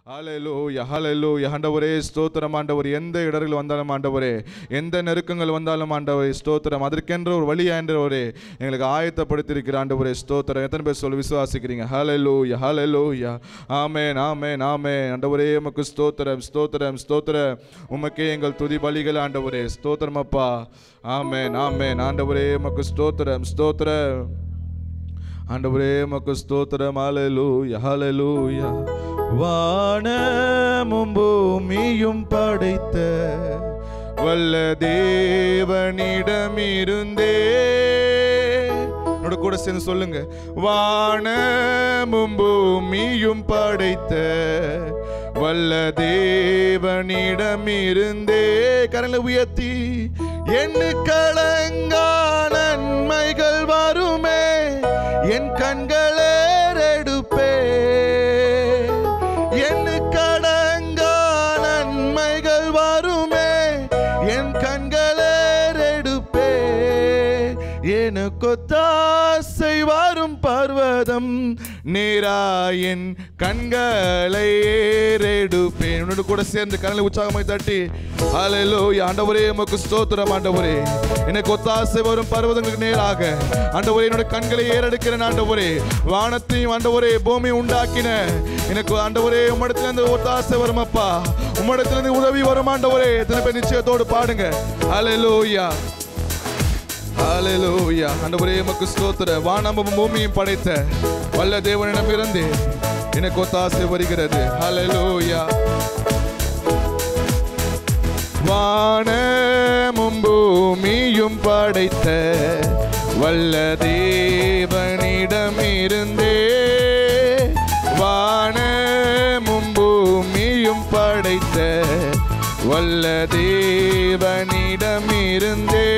ஹalleluya ஹalleluya ஆண்டவரே ஸ்தோத்திரம் ஆண்டவர் எந்த இடர்கள் வந்தாலும் ஆண்டவரே எந்த நெருக்கங்கள் வந்தாலும் ஆண்டவரே ஸ்தோத்திரம் அதற்கென்ற ஒரு வழி ஆண்டவரே எங்களுக்கு ஆயத்தப்படுத்தியிருக்கிற ஆண்டவரே ஸ்தோத்திரம் எத்தனை பேர் சொல்லி விசுவாசிக்கிறீங்க ஹalleluya ஹalleluya ஆமென் ஆமென் ஆமென் ஆண்டவரே உமக்கு ஸ்தோத்திரம் ஸ்தோத்திரம் ஸ்தோத்திரம் உமக்கே எங்கள் துதி பலிகள் ஆண்டவரே ஸ்தோத்திரம் அப்பா ஆமென் ஆமென் ஆண்டவரே உமக்கு ஸ்தோத்திரம் ஸ்தோத்திரம் ஆண்டவரே உமக்கு ஸ்தோத்திரம் ஹalleluya ஹalleluya வானமும் பூமியும் படைத்த வல்ல தேவனிடமிருந்தே என்னோட கூட சேர்ந்து சொல்லுங்க வானமும் பூமியும் படைத்த வல்ல தேவனிடமிருந்தே கரங்களை உயர்த்தி எண்ணு கலங்கா நன்மைகள் வருமே என் கண்களே எடுப்பே எண்ணு கடங்கா நன்மைகள் வருமே என் கண்களே எடுப்பே எனக்கு தாசை வரும் பர்வதம் நேராயன் கண்களை ஏறெடுப்பேன் உன்னோட கூட சேர்ந்து கண்களை உற்சாகமாய் தட்டி ஹalleluya ஆண்டவரே உமக்கு ஸ்தோத்திரம் ஆண்டவரே எனக்கு ஒத்தாசை வரும் பர்வதங்களுக்கு நேராக ஆண்டவரே என்னோட கண்களை ஏறெடுக்கிறேன் ஆண்டவரே வானத்தையும் ஆண்டவரே பூமி உண்டாக்கின எனக்கு ஆண்டவரே உம்மிடத்துல இருந்து ஒத்தாசை வரும் அப்பா உம்மிடத்துல இருந்து உதவி வரும் ஆண்டவரே எத்தனை பேர் நிச்சயத்தோடு பாடுங்க ஹalleluya ஹalleluya ஆண்டவரே உமக்கு ஸ்தோத்திர வானமும் பூமியும் படைத்த வல்ல தேவனிடம் இருந்து எனக்கு ஒத்தாசை வருகிறது ஹalleluya வானமும் பூமியும் படைத்த வல்ல தேவனிடம் இருந்தே வானமும் பூமியும் படைத்த வல்ல தேவனிடம் இருந்தே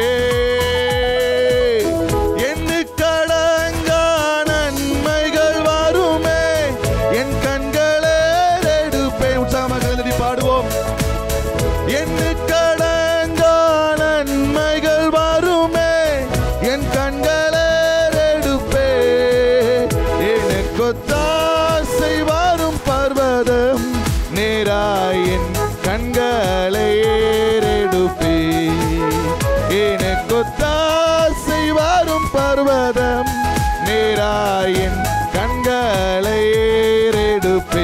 எண்ணு கடங்கா நன்மைகள் வருமே என் கண்களே எடுப்பேன் உற்சாகமாக எழுதி பாடுவோம் எண்ணு கடங்கா நன்மைகள் வருமே என் கண்களே எடுப்பே எனக்கு தாசை வரும் பர்வதம் நேராயின் கண்களை ஏறெடுப்பே எனக்கு தாசை வரும் பர்வதம் நேராயின் கண்களை ஏறெடுப்பே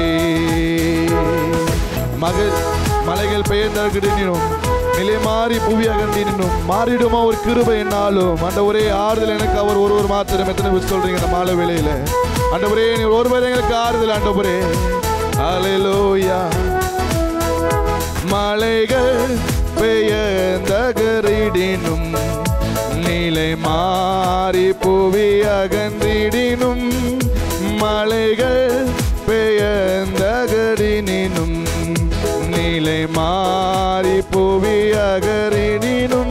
மகள் மலைகள் பெயர்ந்தகிடினும் நிலை மாறி புவி அகன்றினும் மாறிடுமா ஒரு கிருபை என்னாலும் அந்த ஒரே ஆறுதல் எனக்கு அவர் ஒருவர் மாத்திரம் எத்தனை பேர் சொல்றீங்க இந்த மாலை வேளையில ஆண்டவரே நீ ஒருவர் எங்களுக்கு ஆறுதல் ஆண்டவரே ஹalleluya மலைகள் பெயர்ந்தகரிடினும் நிலை மாறி புவி அகன்றிடினும் மலைகள் பெயர்ந்தகரினும் நிலை மாறி புவி அகரினும்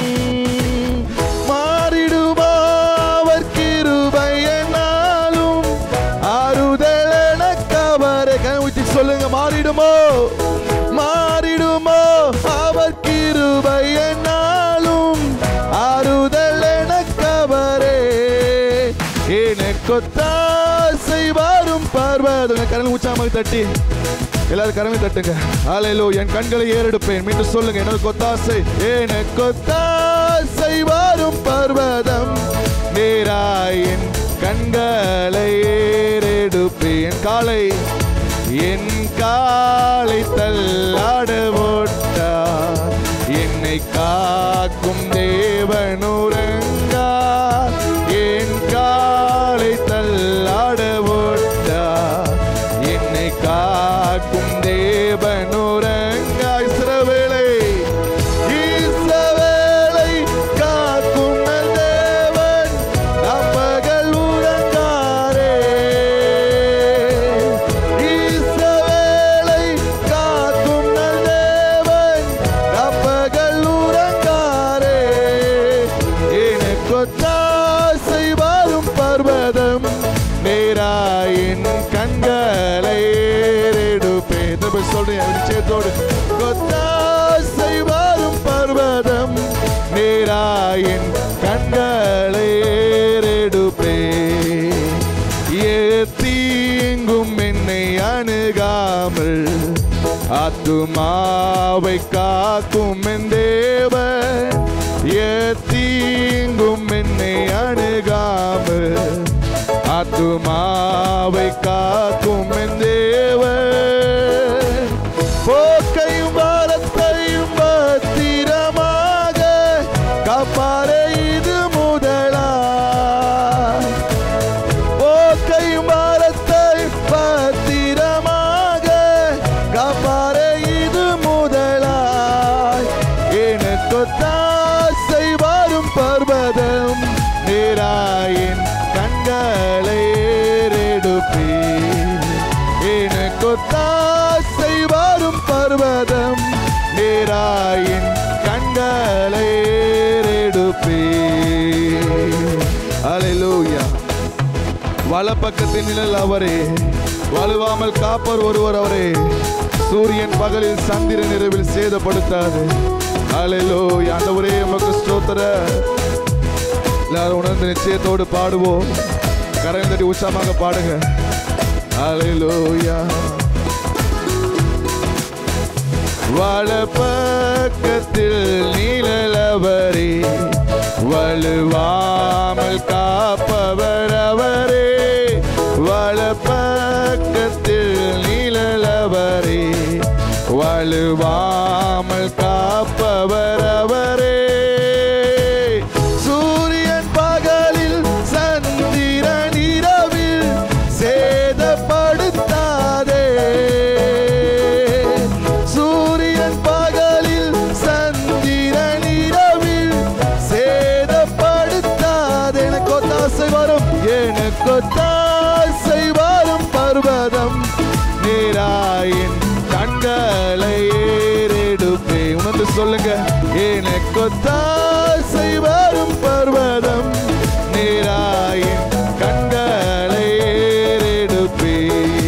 மாறிடுமா அவர் கிருபை என்னாலும் ஆறுதல் எனக்கு அவரை கனவுச்சி சொல்லுங்க மாறிடுமோ மாறிடுமோ அவர் கிருபை என்னாலும் ஆறுதல் எனக்கு அவரே எனக்கு தாசை வரும் பார்வதம் கரல் உச்சாமல் தட்டி எல்லாரும் கரமை தட்டுங்க ஆலையிலோ என் கண்களை ஏறெடுப்பேன் மீண்டும் சொல்லுங்க எனக்கு ஒத்தாசை எனக்கு ஒத்தாசை வரும் பர்வதம் நேராயின் கண்களை ஏறெடுப்பேன் என் காலை என் காலை தள்ளாட ஓட்டார் என்னை காக்கும் தேவனுரங்கா என் காலை தள்ளாட ஓட்டார் என்னை காக்கும் தேவனுரங்கா இஸ்ரவேலை இஸ்ரவேலை காக்கும் நல் தேவன் நம்பக அணுகாமல் ஆத்துமாவை காக்கும் என் தேவன் எத்தீங்கும் என்னை அணுகாமல் ஆத்துமாவை காக்கும் என் தேவன் போக்கையும் வாரத்தையும் பத்திரமாக காப்பாரே இது முதலா போக்கையும் வாரத்தை பத்திரமாக காப்பாரே இது முதலாய் எனக்கு தாசை வரும் பர்வதம் நேராயின் கண்களை ஏறெடுப்பே எனக்கு தாசை வரும் பர்வதம் நேராயின் கண்களை ஏறெடுப்பே அலையிலூயா வலப்பக்கத்தின் நிழல் அவரே வலுவாமல் காப்பர் ஒருவர் அவரே சூரியன் பகலில் சந்திரன் இரவில் சேதப்படுத்தாது அலையிலோ ஆண்டவரே உமக்கு ஸ்தோத்திர எல்லாரும் உணர்ந்து நிச்சயத்தோடு பாடுவோம் கரையும் தட்டி உற்சாகமாக பாடுங்க அலையிலோயா வலப்பக்கத்தில் நீலவரே வலுவாமல் காப்பவர் அவரே வலப்பக்கத்தில் நீலவரே வலுவாமல் காப்பவர் அவரே சூரியன் பகலில் சந்திரன் இரவில் சேதப்படுத்தாதே சூரியன் பகலில் சந்திரன் இரவில் சேதப்படுத்தாதே எனக்கு ஒத்தாசை வரும் எனக்கு ஒத்தாசை வரும் பர்வதம் நீராயின் கண்களை ஏறெடுப்பே உணர்ந்து சொல்லுங்க எனக்கு ஒத்தாசை வரும் பர்வதம் நீராயின் கண்களை ஏறெடுப்பே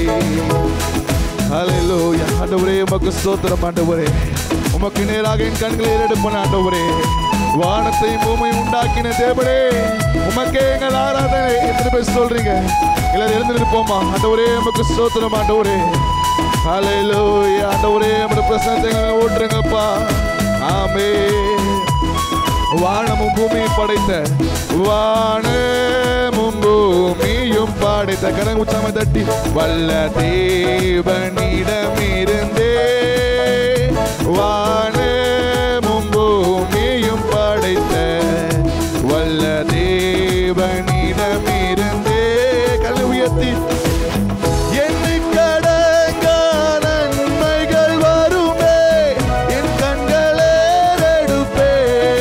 ஹalleluya ஆண்டவரே உமக்கு ஸ்தோத்திரம் ஆண்டவரே உமக்கு நேராக என் கண்களை ஏறெடுப்பேன் ஆண்டவரே வானத்தை பூமி உண்டாக்கின தேவனே உமக்கே எங்கள் ஆராதனை எத்தனை பேர் சொல்றீங்க எல்லாரும் எழுந்திருப்போமா ஆண்டவரே உமக்கு ஸ்தோத்திரம் ஆண்டவரே ஹalleluya ஆண்டவரே உம்முடைய பிரசன்னத்தை எங்களை ஊற்றுங்கப்பா ஆமென் வானமும் பூமியும் படைத்த வானமும் பூமியும் படைத்த கரங்க உச்சாம தட்டி வல்ல தேவனிடமிருந்தே வானமும் பூமியும் படைத்த வல்ல தேவனிடமிருந்தே கல் உயர்த்தி என்னை கடங்க நன்மைகள் வருமே என் கண்களே எடுப்பே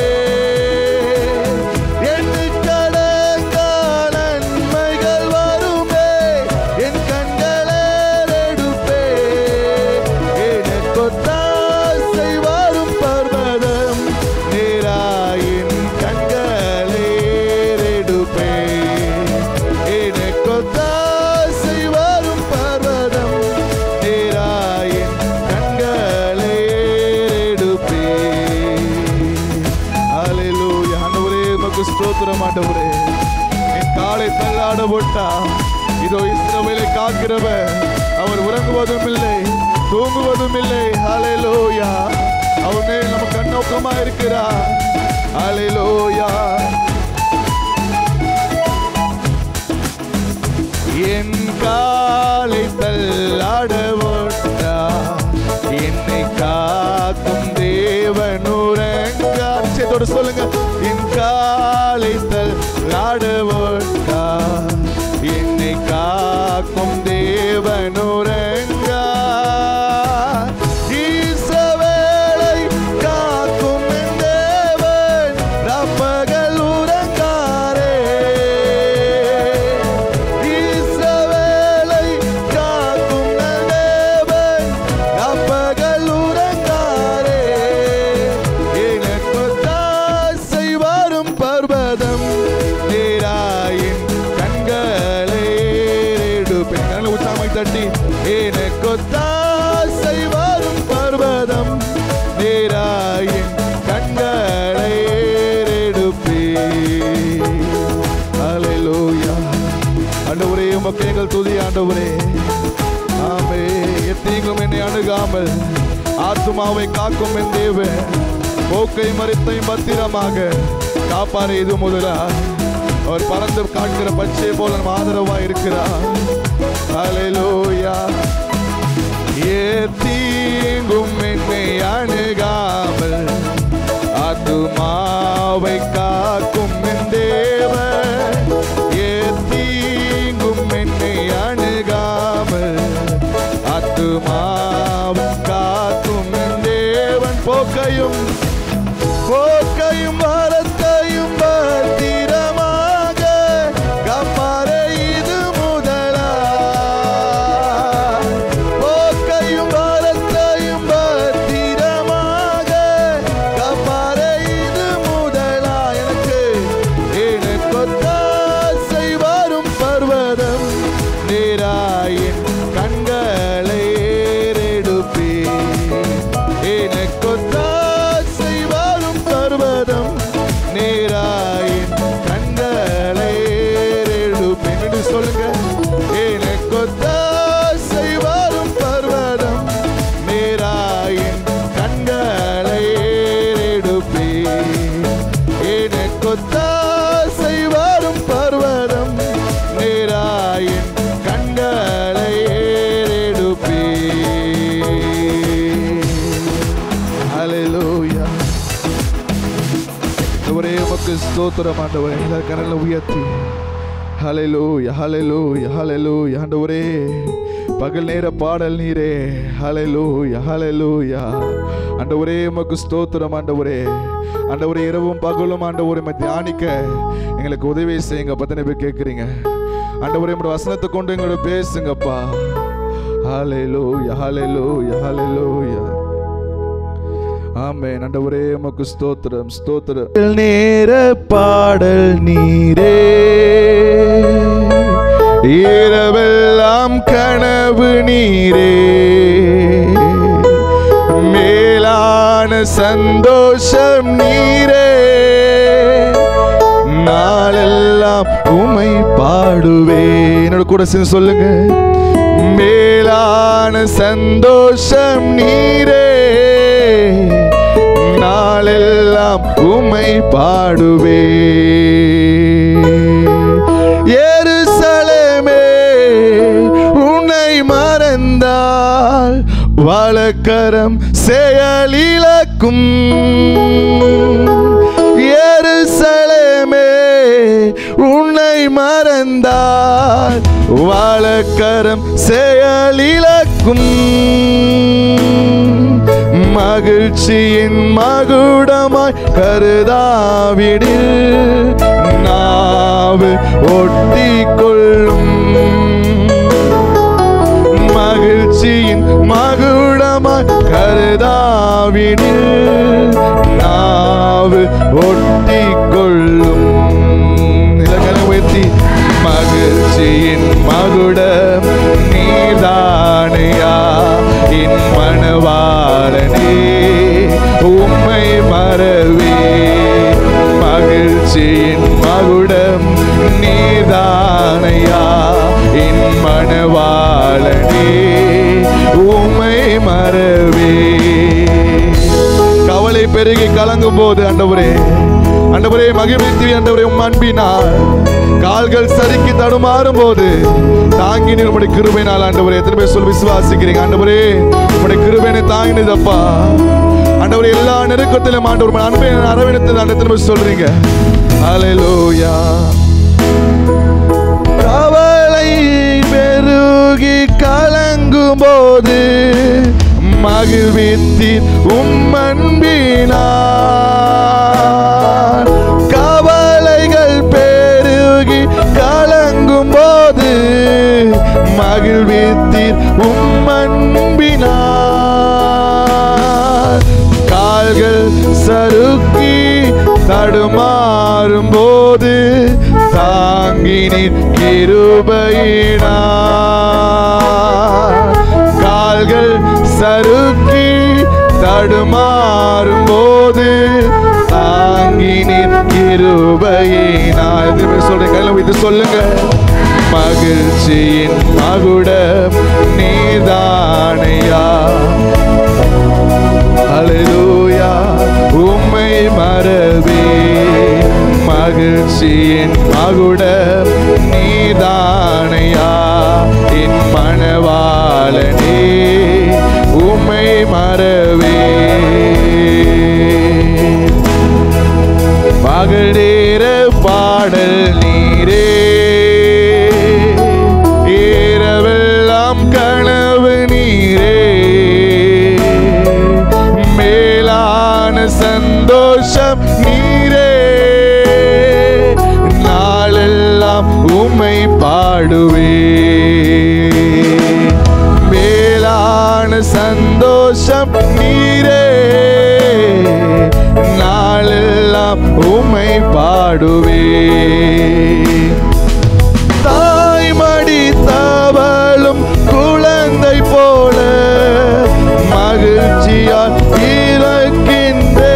என்னை கடங்க நன்மைகள் வருமே என் கண்களே எடுப்பே எனக்கு தாசை வரும் பர்வதம் நேராயின் கண்களே எடுப்பே எனக்கு தாசை வரும் பர்வதம் நேராயின் கண்களை எடுப்பே ஹalleluya ஆண்டவரே உமக்கு ஸ்தோத்திரம் ஆண்டவரே என் காலை தள்ளாட போட்டா இதோ இஸ்ரவேலை காக்கிறவர் அவர் உறங்குவதும் இல்லை தூங்குவதும் இல்லை ஹalleluya அவர் மேல் நம்ம கண்ணோக்கமா இருக்கிறார் ஹalleluya என் காலை தள்ளாடவோட்டா என்னை காக்கும் தேவனுரங்கா நிச்சயத்தோடு சொல்லுங்க என் காலை தள்ளாடவோட்டா என்னை காக்கும் தேவனுரங்கா ஈசவேளை காக்கும் என் தேவன் ரப்பகல் உறங்காரே இஸ்ரவேலை காக்கும் நல் தேவன் ரப்பகல் உறங்காரே எனக்கு தாசை வரும் பர்வதம் நேராயின் கண்களை ஏறெடுப்பேன் கண்களை உற்சாகமாய் தட்டி எனக்கு தாசை வரும் பர்வதம் நேராயின் கண்களை ஏறெடுப்பேன் ஹalleluya ஆண்டவரே உமக்கு எங்கள் துதி ஆண்டவரே ஆமே எத்தீங்கும் என்னை அணுகாமல் ஆத்துமாவை காக்கும் என் தேவன் போக்கை மறித்தையும் பத்திரமாக காப்பாரு இது முதலா அவர் பறந்து காட்கிற பச்சை போல நம்ம ஆதரவா இருக்கிறார் ஹalleluya ஏத்தீங்கும் என்னை அணுகாமல் ஆத்துமாவை காக்கும் என் தேவன் ஏத்தீங்கும் என்னை அணுகாமல் ஆத்துமாவை காக்கும் என் தேவன் போக்கையும் போக்கையும் வரத்தையும் பத்திரமாக கம்மாரை இது முதலா போக்கையும் வரத்தையும் பத்திரமாக கம்மாரை இது முதலா எனக்கு எனக்கொத்தாசை வரும் பர்வதம் நேராயின் கண்களை ஏறெடுப்பே எனக்கொத்தாசை வரும் பர்வதம் நேராயின் கண்களை ஏறெடுப்பேன் என்று சொல்லுங்க எனக்கொத்தாசை வரும் பர்வதம் நேராயின் கண்களை ஏறெடுப்பேன் எனக்கொத்தாசை வரும் பர்வதம் நேராயின் கண்களை ஏறெடுப்பேன் ஹalleluya ஒரே உமக்கு ஸ்தோத்திரம் ஆண்டவரே எல்லா கரங்களை உயர்த்தி ஹalleluya ஹalleluya ஹalleluya ஆண்டவரே பகல் நேர பாடல் நீரே ஹalleluya ஹalleluya ஆண்டவரே உமக்கு ஸ்தோத்திரம் ஆண்டவரே ஆண்டவரே இரவும் பகலும் ஆண்டவரே உம்மை தியானிக்க எங்களுக்கு உதவி செய்யுங்க பத்தனை பேர் கேட்குறீங்க ஆண்டவரே உங்களோட வசனத்தை கொண்டு எங்களோட பேசுங்கப்பா ஹalleluya ஹalleluya ஹalleluya ஆமே ஆண்டவரே உமக்கு ஸ்தோத்திரம் ஸ்தோத்திரம் நேர பாடல் நீரே இரவெல்லாம் கனவு நீரே மேலான சந்தோஷம் நீரே நாளெல்லாம் உமை பாடுவேன் என்னோட கூட சேர்ந்து சொல்லுங்க மேலான சந்தோஷம் நீரே நாளெல்லாம் உமை பாடுவே எருசலேமே உன்னை மறந்தால் வழக்கரம் செயலிழக்கும் எருசலேமே உன்னை மறந்தால் வழக்கரம் செயலிழக்கும் மகிழ்ச்சியின் மகுடமாய் கருதாவிடில் நாவு ஒட்டி கொள்ளும் மகிழ்ச்சியின் மகுடமாய் கருதாவிடில் நாவு ஒட்டி கொள்ளும் இலக்கண உயர்த்தி மகிழ்ச்சியின் மகுடம் நீதானையா என் மணவாளனே உம்மை மறவே மகிழ்ச்சியின் மகுடம் நீதானையா என் மணவாளனே உம்மை மறவே கவலை பெருகி கலங்கும் போது ஆண்டவரே ஆண்டவரே மகிழ்ச்சி ஆண்டவரே உம் அன்பினால் கால்கள் சறுக்கி தடுமாறும் போது தாங்கி நீர் உம்முடைய கிருபையினால் ஆண்டவரே எத்தனை பேர் சொல்லி விசுவாசிக்கிறீங்க ஆண்டவரே உம்முடைய கிருபையினை தாங்கினதப்பா ஆண்டவரே எல்லா நெருக்கத்திலும் ஆண்டவர் உம்முடைய அன்பை அரவணைத்தது ஆண்டு எத்தனை பேர் சொல்றீங்க ஹalleluya கவலை பெருகி கலங்கும் போது மகிழ்வித்தீர் உம்மன்பினார் கவலைகள் பெருகி கலங்கும் போது மகிழ்வித்தீர் உம்மன்பினார் கால்கள் சறுக்கி தடுமாறும் போது தாங்கினீர் கிருபையினார் கால்கள் சறுக்கி தடுமாறும் போது தாங்கினீர் கிருபையினார் எதுவுமே சொல்றேன் கையில வைத்து சொல்லுங்க மகிழ்ச்சியின் மகுடம் நீதானையா அலையூயா உம்மை மறவே மகிழ்ச்சியின் மகுடம் நீதானையா என் மணவாளனே உம்மை மறவே மகளேற பாடல் நீரே இரவெல்லாம் கனவு நீரே மேலான சந்தோஷம் நீரே நாளெல்லாம் உம்மை பாடுவே மேலான சந்தோஷம் நீரே நாளெல்லாம் உம்மை பாடுவே தாய்மடி தவளும் குழந்தை போல மகிழ்ச்சியால் இறக்கின்றே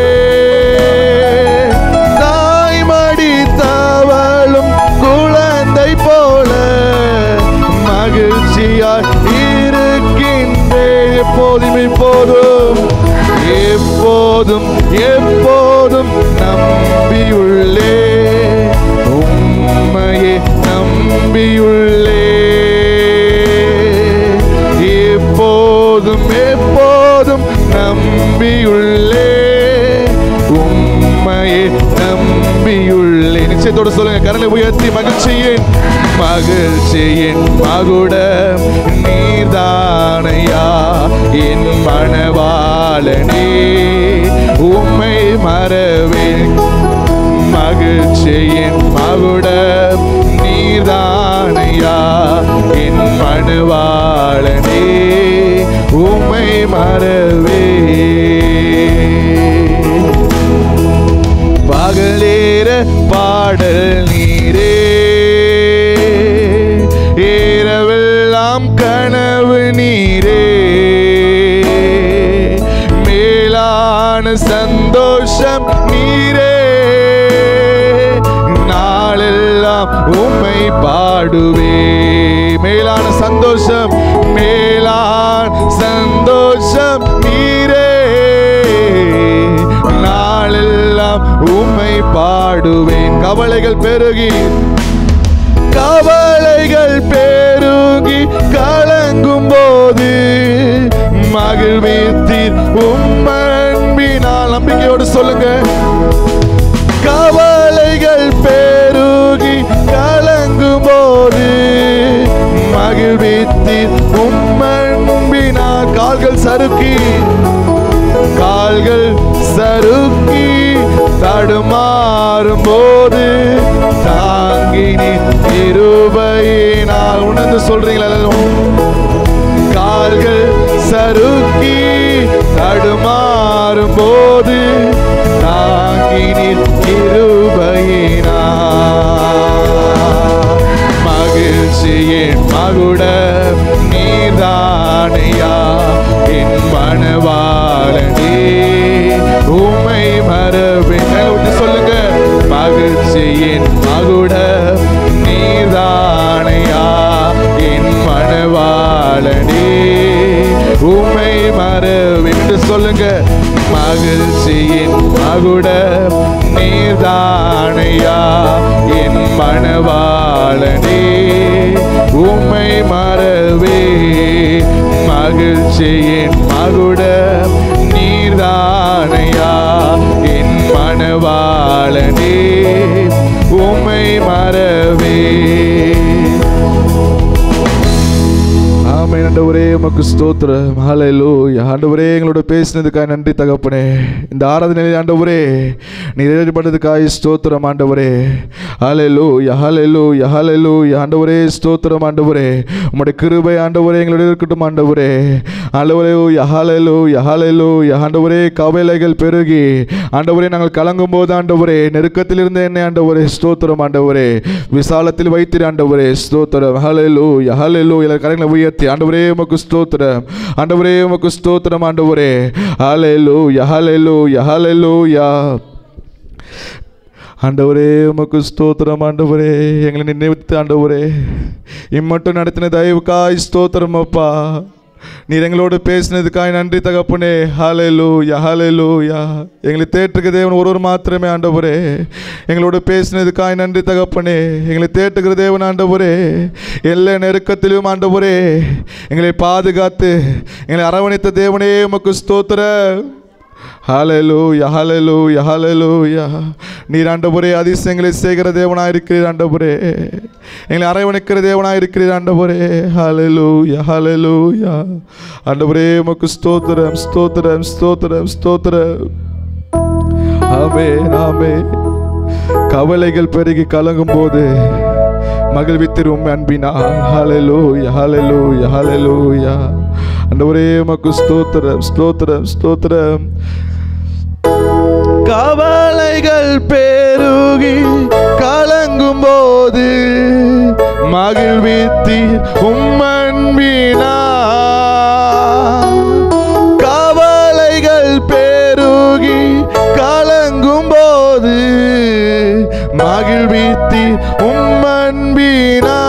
தாய்மடி தவளும் குழந்தை போல மகிழ்ச்சியால் இருக்கின்றே எப்போதும் இப்போதும் எப்போதும் எப்போதும் நம்பியுள்ளே உம்மையே நம்பியுள்ளே எப்போதும் எப்போதும் நம்பியுள்ளே உம்மையே நம்பியுள்ளே நிச்சயத்தோடு சொல்லுங்க கரலை உயர்த்தி மகிழ்ச்சியின் மகிழ்ச்சியின் மகுடம் நீதானையா என் மணவாளனே உம்மை மறவேன் மகிழ்ச்சியின் மகுடம் நீதானையா என் மணவாளனே உம்மை மறவே பகலேற பாடல் நீரே இரவெல்லாம் கனவு நீரே மேலான சந்தோஷம் நீரே நாளெல்லாம் உம்மை பாடுவே மேலான சந்தோஷம் மேலான சந்தோஷம் நீரே நாளெல்லாம் உம்மை பாடுவேன் கவலைகள் பெருகி கவலைகள் பெருகி கலங்கும் போது மகிழ்வித்தீர் உம்மன்பினால் நம்பிக்கையோடு சொல்லுங்க கவலைகள் பெருகி கலங்கும் போது மகிழ்வித்தீர் உம்மன்பினால் கால்கள் சறுக்கி கால்கள் சறுக்கி தடுமாறும் போது தாங்கினி இருபையினால் உணர்ந்து சொல்றீங்களா எல்லாரும்? கால்கள் சறுக்கி தடுமாறும் போது தாங்கினீர் இருபையினால் மகிழ்ச்சியின் மகுடம் நீதானையா என் மணவாளனே உம்மை மரபின் விட்டு சொல்லுங்க மகிழ்ச்சியின் மகுடம் நீதானையா என் மணவாளனே உம்மை மறவேன் என்று சொல்லுங்க மகிழ்ச்சியின் மகுடம் நீதானையா என் மணவாளனே உம்மை மறவே மகிழ்ச்சியின் மகுடம் நீர்தானையா என் மணவாளனே உம்மை மறவே ஆமென் ஆண்டவரே உமக்கு ஸ்தோத்திரம் ஹalleluya ஆண்டவரே எங்களோட பேசினதுக்காக நன்றி தகப்பனே இந்த ஆராதனையில் ஆண்டவரே நீர் ஏற்பட்டதுக்காக ஸ்தோத்திரம் ஆண்டவரே ஹalleluya ஹalleluya ஹalleluya ஆண்டவரே ஸ்தோத்திரம் ஆண்டவரே உம்முடைய கிருபை ஆண்டவரே எங்களோட இருக்கட்டும் ஆண்டவரே ஹalleluya ஹalleluya ஹalleluya ஆண்டவரே கவலைகள் பெருகி ஆண்டவரே நாங்கள் கலங்கும் போது ஆண்டவரே நெருக்கத்தில் இருந்த என்னை ஆண்டவரே ஸ்தோத்திரம் ஆண்டவரே விசாலத்தில் வைத்திரு ஆண்டவரே ஸ்தோத்திரம் ஹalleluya ஹalleluya கரங்களை உயர்த்தி ஆண்டவரே உமக்கு ஸ்தோத்திரம் ஆண்டவரே உமக்கு ஸ்தோத்திரம் ஆண்டவரே ஹalleluya ஹalleluya ஹalleluya ஆண்டவரே உமக்கு ஸ்தோத்திரம் ஆண்டவரே எங்களை நினைவித்து ஆண்டவரே இம்மட்டும் நடத்தின தயவுக்காய் ஸ்தோத்திரம் அப்பா நீர் எங்களோடு பேசினதுக்காய் நன்றி தகப்பனே ஹalleluya ஹalleluya எங்களை தேற்றுக்கு தேவன் ஒருவர் மாத்திரமே ஆண்டவரே எங்களோடு பேசினதுக்காய் நன்றி தகப்பனே எங்களை தேற்றுகிற தேவன் ஆண்டவரே எல்லா நெருக்கத்திலும் ஆண்டவரே எங்களை பாதுகாத்து எங்களை அரவணைத்த தேவனே உமக்கு ஸ்தோத்திரம் ஹalleluya ஹalleluya ஹalleluya நீர் ஆண்டவரே அதிசயங்களை செய்கிற தேவனாய் இருக்கிறீர் ஆண்டவரே எங்களை அரவணைக்கிற தேவனாய் இருக்கிறீர் ஆண்டவரே ஹalleluya ஹalleluya ஆண்டவரே உமக்கு ஸ்தோத்திரம் ஸ்தோத்திரம் ஸ்தோத்திரம் ஸ்தோத்திரம் ஆமென் ஆமென் கவலைகள் பெருகி கலங்கும் போது மகிழ்வித்திரும் அன்பினால் ஹalleluya ஹalleluya ஹalleluya ஆண்டவரே உமக்கு ஸ்தோத்திரம் ஸ்தோத்திரம் ஸ்தோத்திரம் கவலைகள் பெருகி கலங்கும் போது மகிழ்வித்தீர் உம்மன்பினா கவலைகள் பெருகி கலங்கும் போது மகிழ்வித்தீர் உம்மன்பினா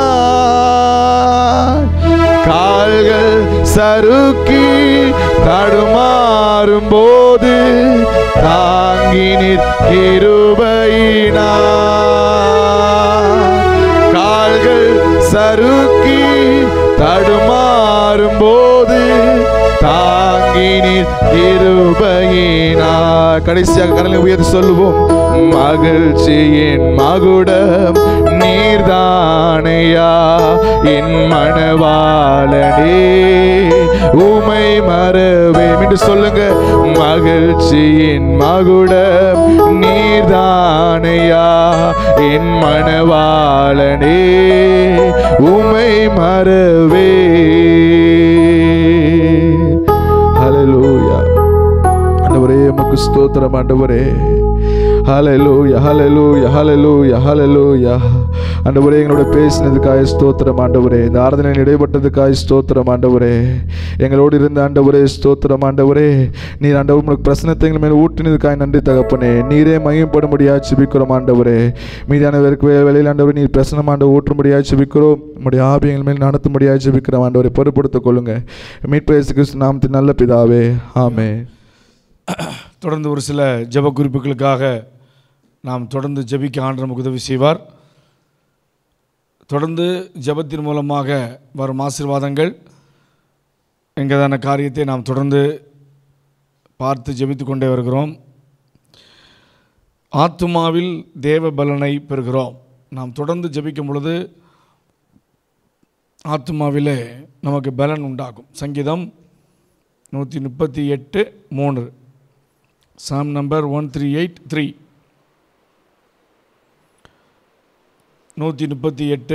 கால்கள் சறுக்கி தடுமாறும் போது தாங்கி நிற்கிருபையினா கால்கள் சறுக்கி தடுமாறும் போது தாங்கி நிற்கிருபையினா கடைசியாக கடலை உயர்த்தி சொல்லுவோம் மகிழ்ச்சியின் மகுடம் நீர்தானையா என் மணவாளனே உமை மறவே என்று சொல்லுங்க மகிழ்ச்சியின் மகுடம் நீர்தானையா என் மணவாளனே உமை மறவே ஹalleluya ஆண்டவரே உமக்கு ஸ்தோத்திரம் ஆண்டவரே ஹalleluya ஹalleluya ஹalleluya ஹalleluya ஆண்டவரே எங்களோட பேசினதுக்காக ஸ்தோத்திரம் ஆண்டவரே இந்த ஆராதனையில் இடைப்பட்டதுக்காக ஸ்தோத்திரம் ஆண்டவரே எங்களோடு இருந்த ஆண்டவரே ஸ்தோத்திரம் ஆண்டவரே நீர் ஆண்டவர் உங்களுக்கு பிரசனத்தை எங்கள் மேல் ஊட்டினதுக்காக நன்றி தகப்பனே நீரே மையப்படும்படியாக சிபிக்கிறோம் ஆண்டவரே மீதானவருக்கு வேலையில் ஆண்டவர் நீர் பிரசனம் ஆண்டவர் ஊற்றும்படியாக சிபிக்கிறோம் உம்முடைய ஆவி எங்கள் மேல் நடத்தும்படியாக சிபிக்கிறோம் ஆண்டவரை பொறுப்படுத்திக் கொள்ளுங்க மீட்பேசு கிறிஸ்து நாமத்தின் நல்ல பிதாவே ஆமே தொடர்ந்து ஒரு சில ஜெப குறிப்புகளுக்காக நாம் தொடர்ந்து ஜெபிக்க ஆண்டு நமக்கு உதவி செய்வார் தொடர்ந்து ஜெபத்தின் மூலமாக வரும் ஆசீர்வாதங்கள் எங்கதான காரியத்தை நாம் தொடர்ந்து பார்த்து ஜெபித்து கொண்டே வருகிறோம் ஆத்துமாவில் தேவ பலனை பெறுகிறோம் நாம் தொடர்ந்து ஜெபிக்கும் பொழுது ஆத்துமாவிலே நமக்கு பலன் உண்டாகும் சங்கீதம் நூற்றி முப்பத்தி எட்டு மூணு சாம் number one three eight three நூற்றி முப்பத்தி எட்டு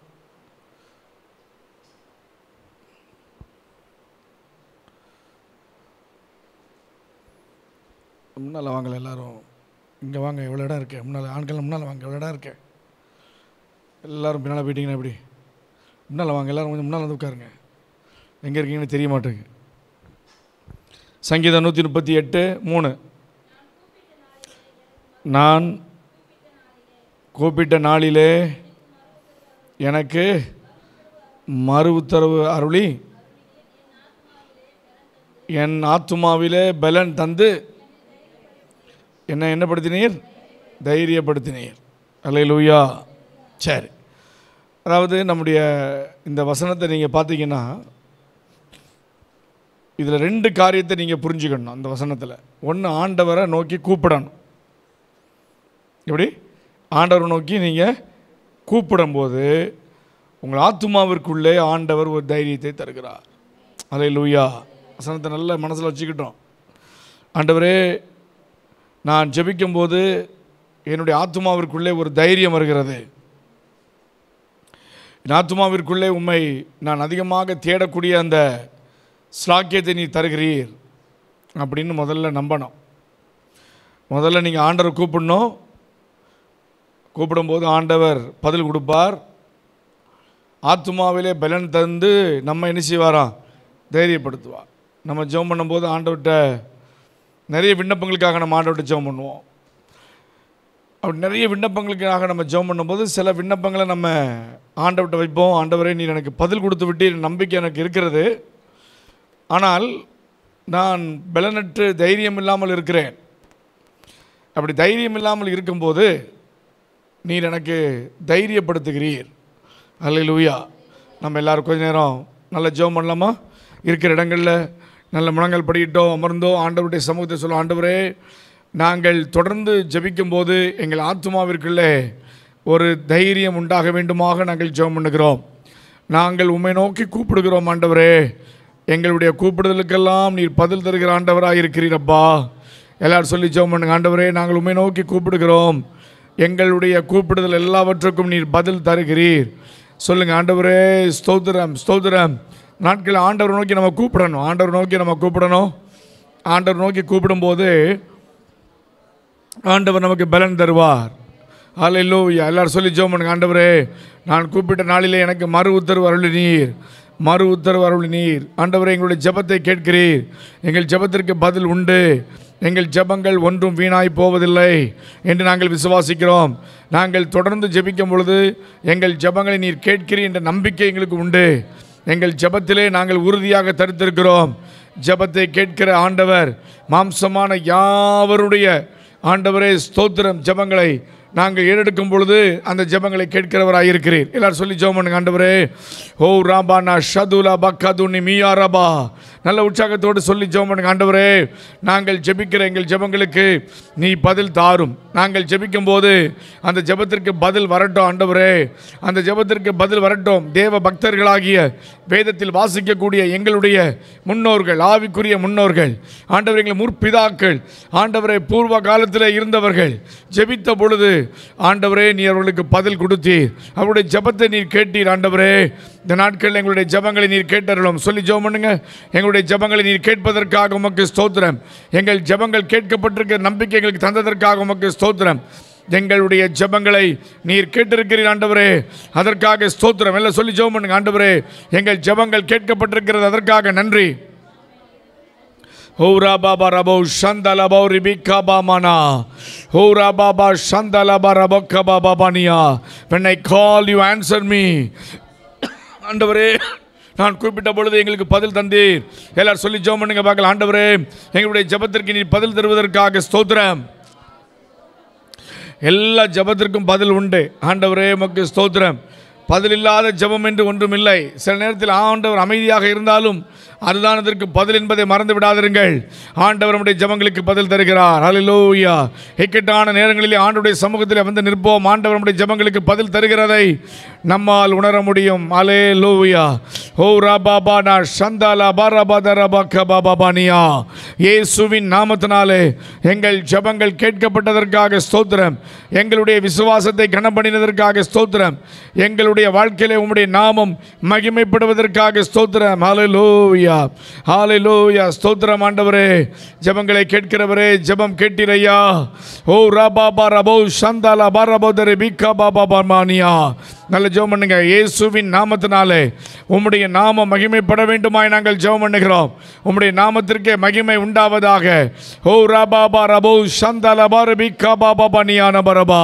முன்னால் வாங்கல எல்லாரும் இங்கே வாங்க எவ்வளோ இடம் இருக்கு முன்னால் ஆண்கள் முன்னால் வாங்க எவ்வளோ இடம் இருக்கு எல்லாரும் பின்னால் போயிட்டீங்கன்னா எப்படி முன்னால் வாங்க எல்லாரும் கொஞ்சம் முன்னால் வந்து உட்காருங்க எங்கே இருக்கீங்கன்னு தெரிய மாட்டேங்குது சங்கீதம் நூற்றி முப்பத்தி எட்டு மூணு நான் கூப்பிட்ட நாளிலே எனக்கு மறு உத்தரவு அருளி என் ஆத்துமாவிலே பலன் தந்து என்னை என்ன படுத்தினீர் தைரியப்படுத்தினீர் அல்லேலூயா சரி அதாவது நம்முடைய இந்த வசனத்தை நீங்கள் பார்த்தீங்கன்னா இதில் ரெண்டு காரியத்தை நீங்கள் புரிஞ்சுக்கணும் அந்த வசனத்தில் ஒன்று ஆண்டவரை நோக்கி கூப்பிடணும் எப்படி ஆண்டவரை நோக்கி நீங்கள் கூப்பிடும்போது உங்கள் ஆத்துமாவிற்குள்ளே ஆண்டவர் ஒரு தைரியத்தை தருகிறார் அலை லூயா வசனத்தை நல்ல மனசில் வச்சுக்கிட்டோம் ஆண்டவரே நான் ஜெபிக்கும்போது என்னுடைய ஆத்துமாவிற்குள்ளே ஒரு தைரியம் வருகிறது என் ஆத்துமாவிற்குள்ளே உண்மை நான் அதிகமாக தேடக்கூடிய அந்த ஸ்லாக்கியத்தை நீ தருகிறீர் அப்படின்னு முதல்ல நம்பணும் முதல்ல நீங்கள் ஆண்டவரை கூப்பிடணும் கூப்பிடும்போது ஆண்டவர் பதில் கொடுப்பார் ஆத்துமாவிலே பலன் தந்து நம்ம என்ன செய்வாராம் தைரியப்படுத்துவார் நம்ம ஜெபம் பண்ணும்போது ஆண்டவர்கிட்ட நிறைய விண்ணப்பங்களுக்காக நம்ம ஆண்டவர்கிட்ட ஜெபம் பண்ணுவோம் அப்படி நிறைய விண்ணப்பங்களுக்காக நம்ம ஜெபம் பண்ணும்போது சில விண்ணப்பங்களை நம்ம ஆண்டவர்கிட்ட வைப்போம் ஆண்டவரே நீர் எனக்கு பதில் கொடுத்து விட்டு நம்பிக்கை எனக்கு இருக்கிறது ஆனால் நான் பலனற்று தைரியம் இல்லாமல் இருக்கிறேன் அப்படி தைரியம் இல்லாமல் இருக்கும்போது நீர் எனக்கு தைரியப்படுத்துகிறீர் அல்லேலூயா நம்ம எல்லாரும் கொஞ்ச நேரம் நல்ல ஜெபம் பண்ணலாமா இருக்கிற இடங்களில் நல்ல முழங்கள் படிக்கிட்டோம் அமர்ந்தோம் ஆண்டவருடைய சமூகத்தை சொல்லும் ஆண்டவரே நாங்கள் தொடர்ந்து ஜெபிக்கும்போது எங்கள் ஆத்மாவிற்குள்ளே ஒரு தைரியம் உண்டாக வேண்டுமாக நாங்கள் ஜெபம் பண்ணுகிறோம் நாங்கள் உம்மை நோக்கி கூப்பிடுகிறோம் ஆண்டவரே எங்களுடைய கூப்பிடுதலுக்கெல்லாம் நீர் பதில் தருகிற ஆண்டவராக இருக்கிறீரப்பா எல்லாரும் சொல்லி ஜெபம் பண்ணுங்க ஆண்டவரே நாங்கள் உம்மை நோக்கி கூப்பிடுகிறோம் எங்களுடைய கூப்பிடுதல் எல்லாவற்றுக்கும் நீர் பதில் தருகிறீர் சொல்லுங்க ஆண்டவரே ஸ்தோத்திரம் ஸ்தோத்திரம் நாட்கள் ஆண்டவர் நோக்கி நம்ம கூப்பிடணும் ஆண்டவர் நோக்கி நம்ம கூப்பிடணும் ஆண்டவர் நோக்கி கூப்பிடும்போது ஆண்டவர் நமக்கு பலன் தருவார் ஹalleluya எல்லாரும் சொல்லி ஜெபம் பண்ணுங்க ஆண்டவரே நான் கூப்பிட்ட நாளிலே எனக்கு மறு உத்தரவு அருளி நீர் மறு உத்தரவு அருளி நீர் ஆண்டவரே எங்களுடைய ஜெபத்தை கேட்கிறீர் எங்கள் ஜெபத்திற்கு பதில் உண்டு எங்கள் ஜெபங்கள் ஒன்றும் வீணாய் போவதில்லை என்று நாங்கள் விசுவாசிக்கிறோம் நாங்கள் தொடர்ந்து ஜெபிக்கும் பொழுது எங்கள் ஜெபங்களை நீர் கேட்கிறீர் என்ற நம்பிக்கை எங்களுக்கு உண்டு எங்கள் ஜெபத்திலே நாங்கள் உறுதியாக தரித்திருக்கிறோம் ஜெபத்தை கேட்கிற ஆண்டவர் மாம்சமான யாவருடைய ஆண்டவரே ஸ்தோத்திரம் ஜெபங்களை நாங்கள் ஏறெடுக்கும் பொழுது அந்த ஜெபங்களை கேட்கிறவராக இருக்கிறீர் எல்லாரும் சொல்லி ஜெபம் பண்ணுங்க ஆண்டவரே ஓ ராபா நா ஷதுலா பக்கதுனி மியா ரபா நல்ல உற்சாகத்தோடு சொல்லி ஜெபம் பண்ணுங்க ஆண்டவரே நாங்கள் ஜெபிக்கிற எங்கள் ஜெபங்களுக்கு நீ பதில் தாரும் நாங்கள் ஜெபிக்கும் போது அந்த ஜெபத்திற்கு பதில் வரட்டும் ஆண்டவரே அந்த ஜெபத்திற்கு பதில் வரட்டும் தேவ பக்தர்களாகிய வேதத்தில் வாசிக்கக்கூடிய எங்களுடைய முன்னோர்கள் ஆவிக்குரிய முன்னோர்கள் ஆண்டவர் எங்கள் முற்பிதாக்கள் ஆண்டவரை பூர்வ காலத்தில் இருந்தவர்கள் ஜெபித்த பொழுது ஆண்டவரே நீ அவர்களுக்கு பதில் கொடுத்தீர் அவருடைய ஜெபத்தை நீர் கேட்டீர் ஆண்டவரே இந்த நாட்களில் எங்களுடைய ஜெபங்களை நீர் கேட்டறலும் சொல்லி ஜெபம் பண்ணுங்க எங்களுடைய ஜெபங்களை நீர் கேட்பதற்காக உமக்கு ஸ்தோத்திரம் எங்கள் ஜெபங்கள் கேட்கப்பட்டிருக்கிற நம்பிக்கை எங்களுக்கு தந்ததற்காக உமக்கு ஸ்தோத்திரம் எங்களுடைய ஜெபங்களை நீர் கேட்டிருக்கிறீர் ஆண்டவரே அதற்காக ஸ்தோத்திரம் எல்லாம் சொல்லி ஜெபம் பண்ணுங்க ஆண்டவரே எங்கள் ஜெபங்கள் கேட்கப்பட்டிருக்கிறது அதற்காக நன்றி Hora baba rabo shandala bo ribika bamana. Hora baba shandala barabaka baba bania. When I call you answer me. ஆண்டவரே நான் குறிப்பிட்ட பொழுது எங்களுக்கு பதில் தந்தீர் எல்லாரும் சொல்லி ஜெபம் பண்ணுங்க பார்க்கலாம் ஆண்டவரே எங்களுடைய ஜெபத்திற்கு நீ பதில் தருவதற்காக ஸ்தோத்திரம் எல்லா ஜெபத்திற்கும் பதில் உண்டு ஆண்டவரே உமக்கு ஸ்தோத்திரம் பதில் இல்லாத ஜெபம் என்று ஒன்றும் இல்லை சில நேரத்தில் ஆண்டவர் அமைதியாக இருந்தாலும் அதுதான் அதற்கு பதில் என்பதை மறந்து விடாதிருங்கள் ஆண்டவர் நம்முடைய ஜெபங்களுக்கு பதில் தருகிறார் ஹalleluya இக்கட்டான நேரங்களிலே ஆண்டவருடைய சமூகத்தில் வந்து நிற்போம் ஆண்டவர் நம்முடைய ஜெபங்களுக்கு பதில் தருகிறதை நம்மால் உணர முடியும் ஹalleluya ஓ ராபாபா நா சந்தாலா பாரபாதரபா கபாபானியா இயேசுவின் நாமத்தினாலே எங்கள் ஜெபங்கள் கேட்கப்பட்டதற்காக ஸ்தோத்திரம் எங்களுடைய விசுவாசத்தை கனப்பண்ணினதற்காக ஸ்தோத்திரம் எங்களுடைய வாழ்க்கையிலே உம்முடைய நாமம் மகிமைப்படுவதற்காக ஸ்தோத்திரம் ஹalleluya ஹalleluya ஸ்தோத்திரம் ஆண்டவரே ஜெபங்களை கேட்கிறவரே ஜெபம் கேட்டீரையா ஓ ராபாபா ரபோ சந்தாலா பாரபோதரே பிகா பாபா பர்மானியா நல்ல ஜெபம் பண்ணுங்க இயேசுவின் நாமத்தினாலே உம்முடைய நாமம் மகிமைப்பட வேண்டுமாய் நாங்கள் ஜெபம் பண்ணுகிறோம் உம்முடைய நாமத்திற்கே மகிமை உண்டாவதாக ஓ ராபாபா ரபோ சந்தாலா பாரபிகா பாபா பனியான பரபா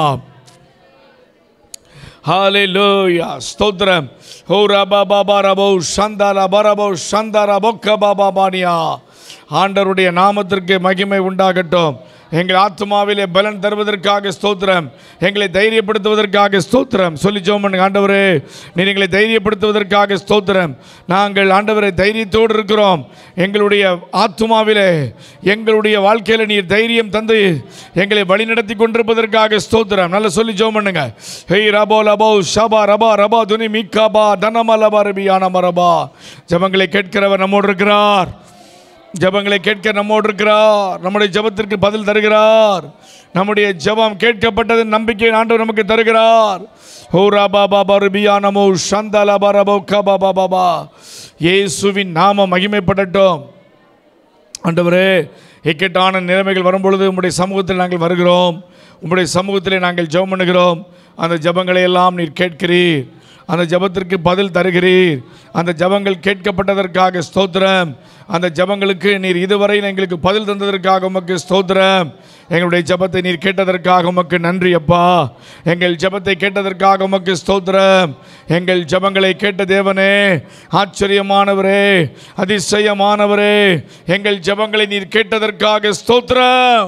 ஹalleluya ஸ்தோத்திரம் ஓ ரபா பாபா ரபோ சந்தாலா பரபோ சந்தாரா பொக்க பாபா பானியா ஆண்டவருடைய நாமத்திற்கு மகிமை உண்டாகட்டும் எங்கள் ஆத்மாவிலே பலன் தருவதற்காக ஸ்தோத்திரம் எங்களை தைரியப்படுத்துவதற்காக ஸ்தோத்திரம் சொல்லி ஜெபம் பண்ணுங்க ஆண்டவரே நீர் எங்களை தைரியப்படுத்துவதற்காக ஸ்தோத்திரம் நாங்கள் ஆண்டவரை தைரியத்தோடு இருக்கிறோம் எங்களுடைய ஆத்மாவிலே எங்களுடைய வாழ்க்கையில் நீர் தைரியம் தந்து எங்களை வழிநடத்தி கொண்டிருப்பதற்காக ஸ்தோத்திரம் நல்ல சொல்லி ஜெபம் பண்ணுங்க ஹெய் ரபோ லபோ ஷபா ரபா ரபா துனி மிக்காபா தனம லபா ரபியான மரபா ஜெபங்களை கேட்கிறவர் நம்மோடு இருக்கிறார் ஜெபங்களை கேட்க நம்மோடு இருக்கிறார் நம்முடைய ஜெபத்திற்கு பதில் தருகிறார் நம்முடைய ஜெபம் கேட்கப்பட்டது நம்பிக்கை ஆண்டவர் நமக்கு தருகிறார் ஓ ராபா பாபா ருபியா நமோ சந்தாலா பாரபோ கபா பாபா பா இயேசுவின் நாமம் மகிமைப்படட்டும் ஆண்டவரே இக்கட்டான நிலைமைகள் வரும்பொழுது உம்முடைய சமூகத்தில் நாங்கள் வருகிறோம் உம்முடைய சமூகத்திலே நாங்கள் ஜெபம் பண்ணுகிறோம் அந்த ஜெபங்களை எல்லாம் நீர் கேட்கிறீர் அந்த ஜெபத்திற்கு பதில் தருகிறீர் அந்த ஜெபங்கள் கேட்கப்பட்டதற்காக ஸ்தோத்திரம் அந்த ஜெபங்களுக்கு நீர் இதுவரையில் எங்களுக்கு பதில் தந்ததற்காக உமக்கு ஸ்தோத்திரம் எங்களுடைய ஜெபத்தை நீர் கேட்டதற்காக உமக்கு நன்றி அப்பா எங்கள் ஜெபத்தை கேட்டதற்காக உமக்கு ஸ்தோத்திரம் எங்கள் ஜெபங்களை கேட்ட தேவனே ஆச்சரியமானவரே அதிசயமானவரே எங்கள் ஜெபங்களை நீர் கேட்டதற்காக ஸ்தோத்திரம்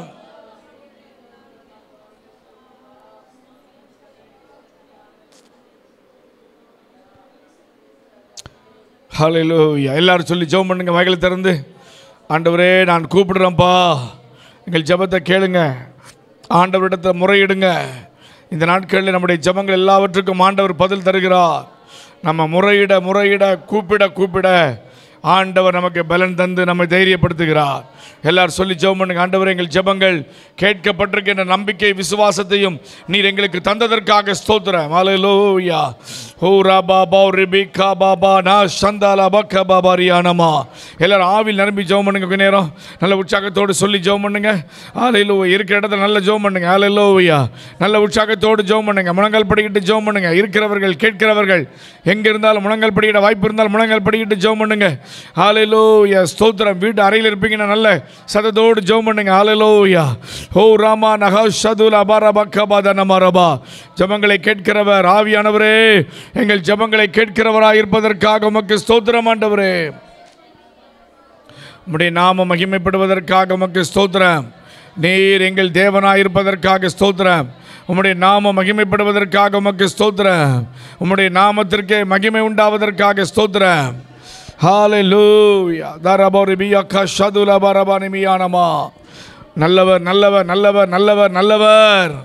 ஹalleluya எல்லாரும் சொல்லி ஜெபம் பண்ணுங்க வயலை திறந்து ஆண்டவரே நான் கூப்பிடுறேன்ப்பா எங்கள் ஜெபத்தை கேளுங்க ஆண்டவரிடத்தில் முறையிடுங்க இந்த நாட்களில் நம்முடைய ஜெபங்கள் எல்லாவற்றுக்கும் ஆண்டவர் பதில் தருகிறார் நம்ம முறையிட முறையிட கூப்பிட கூப்பிட ஆண்டவர் நமக்கு பலன் தந்து நம்மை தைரியப்படுத்துகிறார் எல்லாரும் சொல்லி ஜெபம் பண்ணுங்க ஆண்டவர் எங்கள் ஜெபங்கள் கேட்கப்பட்டிருக்கின்ற நம்பிக்கை விசுவாசத்தையும் நீர் எங்களுக்கு தந்ததற்காக ஸ்தோத்திரம் ஹalleluya ஓ ராபா பா ரிபிகா பாபா நா சந்தாலா பக்க பாபா ரியானமா எல்லாரும் ஆவில் நிரம்பி ஜெபம் பண்ணுங்க கொஞ்ச நேரம் நல்ல உற்சாகத்தோடு சொல்லி ஜெபம் பண்ணுங்க ஹalleluya இருக்கிற இடத்துல நல்ல ஜெபம் பண்ணுங்க ஹalleluya நல்ல உற்சாகத்தோடு ஜெபம் பண்ணுங்க முழங்கால் படிக்கிட்டு ஜெபம் பண்ணுங்க இருக்கிறவர்கள் கேட்கிறவர்கள் எங்க இருந்தாலும் முழங்கால் படிக்கிற வாய்ப்பு இருந்தால் முழங்கால் படிக்கிட்டு ஜெபம் பண்ணுங்க ஹalleluya ஸ்தோத்திரம் வீட்டு அறையில் இருப்பீங்கன்னா நல்ல சதத்தோடு ஜெபம் பண்ணுங்க ஹalleluya ஓ ராமா நகா ஷதுல அபாரபா கபாத நமரபா ஜெபங்களை கேட்கிறவர் ஆவியானவரே எங்கள் ஜெபங்களை கேட்கிறவராய் இருப்பதற்காக உமக்கு ஸ்தோத்திரம் ஆண்டவரே உம்முடைய நாம மகிமைப்படுவதற்காக உமக்கு ஸ்தோத்திரம் நீர் எங்கள் தேவனாய் இருப்பதற்காக ஸ்தோத்திரம் உம்முடைய நாம மகிமைப்படுவதற்காக உமக்கு ஸ்தோத்திரம் உம்முடைய நாமத்திற்கு மகிமை உண்டாவதற்காக ஸ்தோத்திரம் ஹalleluya தரபோரி பியக்க ஷதுல பரபனி மியானமா நல்லவர் நல்லவர் நல்லவர் நல்லவர் நல்லவர்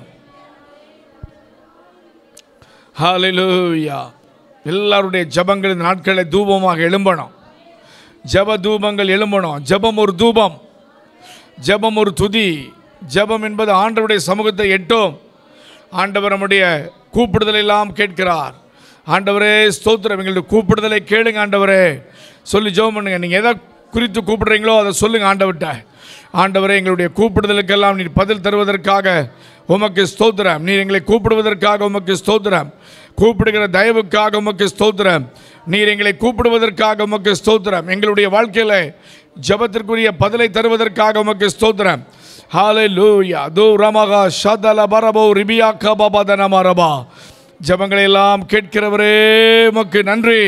ஹalleluya எல்லாருடைய ஜெபங்கள் இந்த நாட்களில் தூபமாக எழும்பணும் ஜெப தூபங்கள் எழும்பணும் ஜெபம் ஒரு தூபம் ஜெபம் ஒரு துதி ஜெபம் என்பது ஆண்டவருடைய சமூகத்தை எட்டும் ஆண்டவர் நம்முடைய கூப்பிடுதலை எல்லாம் கேட்கிறார் ஆண்டவரே ஸ்தோத்திரம் எங்களுடைய கூப்பிடுதலை கேளுங்க ஆண்டவரே சொல்லி ஜெபம் பண்ணுங்க நீங்கள் எதை குறித்து கூப்பிடுறீங்களோ அதை சொல்லுங்க ஆண்டவர்கிட்ட ஆண்டவரே எங்களுடைய கூப்பிடுதலுக்கெல்லாம் நீர் பதில் தருவதற்காக உமக்கு ஸ்தோத்திரம் நீர் எங்களை கூப்பிடுவதற்காக உமக்கு ஸ்தோத்திரம் கூப்பிடுகிற தயவுக்காக உமக்கு ஸ்தோத்திரம் நீர் எங்களை கூப்பிடுவதற்காக உமக்கு ஸ்தோத்திரம் எங்களுடைய வாழ்க்கையில் ஜெபத்திற்குரிய பதிலை தருவதற்காக உமக்கு ஸ்தோத்திரம் ஹalleluya தோ ரமகா ஷதல பரபோ ரிபியா கபப தனமரபா ஜெபங்களை எல்லாம் கேட்கிறவரே உமக்கு நன்றி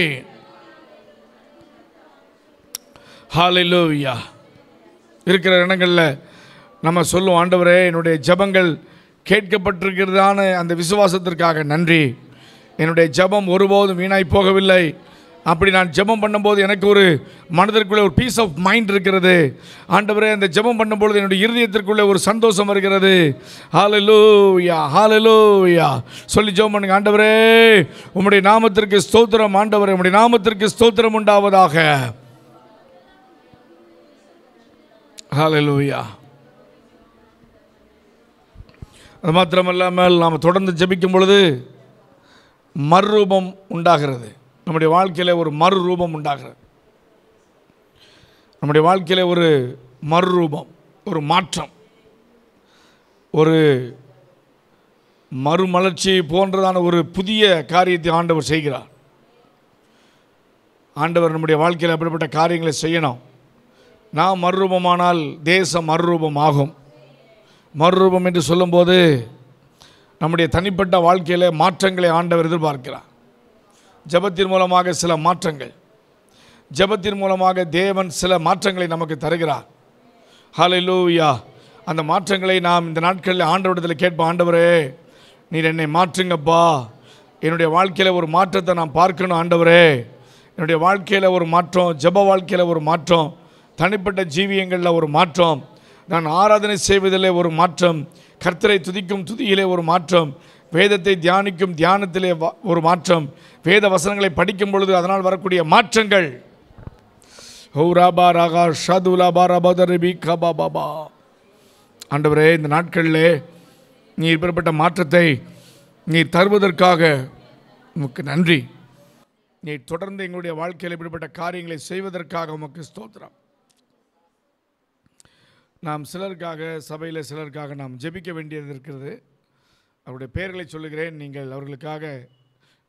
ஹalleluya இருக்கிற இடங்களில் நம்ம சொல்லுவோம் ஆண்டவரே என்னுடைய ஜெபங்கள் கேட்கப்பட்டிருக்கிறதான அந்த விசுவாசத்திற்காக நன்றி என்னுடைய ஜெபம் ஒருபோதும் வீணாய் போகவில்லை அப்படி நான் ஜெபம் பண்ணும்போது எனக்கு ஒரு மனதிற்குள்ளே ஒரு பீஸ் ஆஃப் மைண்ட் இருக்கிறது ஆண்டவரே அந்த ஜெபம் பண்ணும்பொழுது என்னுடைய இருதயத்திற்குள்ளே ஒரு சந்தோஷம் வருகிறது ஹalleluya ஹalleluya சொல்லி ஜெபம் பண்ணுங்க ஆண்டவரே உம்முடைய நாமத்திற்கு ஸ்தோத்திரம் ஆண்டவரே உம்முடைய நாமத்திற்கு ஸ்தோத்திரம் உண்டாவதாக ஹalleluya அது மாத்திரமல்லாமல் நாம் தொடர்ந்து ஜெபிக்கும் பொழுது மறுரூபம் உண்டாகிறது நம்முடைய வாழ்க்கையில் ஒரு மறுரூபம் உண்டாகிறது நம்முடைய வாழ்க்கையில் ஒரு மறுரூபம் ஒரு மாற்றம் ஒரு மறுமலர்ச்சி போன்றதான ஒரு புதிய காரியத்தை ஆண்டவர் செய்கிறார் ஆண்டவர் நம்முடைய வாழ்க்கையில் அப்படிப்பட்ட காரியங்களை செய்யணும் நாம் மறுரூபமானால் தேசம் மறுரூபம் ஆகும் மறுரூபம் என்று சொல்லும்போது நம்முடைய தனிப்பட்ட வாழ்க்கையில் மாற்றங்களை ஆண்டவர் எதிர்பார்க்கிறார் ஜெபத்தின் மூலமாக சில மாற்றங்கள் ஜெபத்தின் மூலமாக தேவன் சில மாற்றங்களை நமக்கு தருகிறார் ஹalleluya அந்த மாற்றங்களை நாம் இந்த நாட்களில் ஆண்டவரிடத்தில் கேட்போம் ஆண்டவரே நீர் என்னை மாற்றுங்கப்பா என்னுடைய வாழ்க்கையில் ஒரு மாற்றத்தை நான் பார்க்கணும் ஆண்டவரே என்னுடைய வாழ்க்கையில் ஒரு மாற்றம் ஜெப வாழ்க்கையில் ஒரு மாற்றம் தனிப்பட்ட ஜீவியங்களில் ஒரு மாற்றம் நான் ஆராதனை செய்வதிலே ஒரு மாற்றம் கர்த்தரை துதிக்கும் துதியிலே ஒரு மாற்றம் வேதத்தை தியானிக்கும் தியானத்திலே வ- ஒரு மாற்றம் வேத வசனங்களை படிக்கும் பொழுது அதனால் வரக்கூடிய மாற்றங்கள் ஓ ராபா ராகா ஷதுலா பாரா பதரிபி கபா பாபா ஆண்டவரே இந்த நாட்களிலே நீர் பெறப்பட்ட மாற்றத்தை நீர் தருவதற்காக உமக்கு நன்றி நீர் தொடர்ந்து எங்களுடைய வாழ்க்கையில் இப்படிப்பட்ட காரியங்களை செய்வதற்காக உமக்கு ஸ்தோத்திரம் நாம் சிலருக்காக சபையில் சிலருக்காக நாம் ஜெபிக்க வேண்டியது இருக்கிறது அவருடைய பெயர்களை சொல்லுகிறேன் நீங்கள் அவர்களுக்காக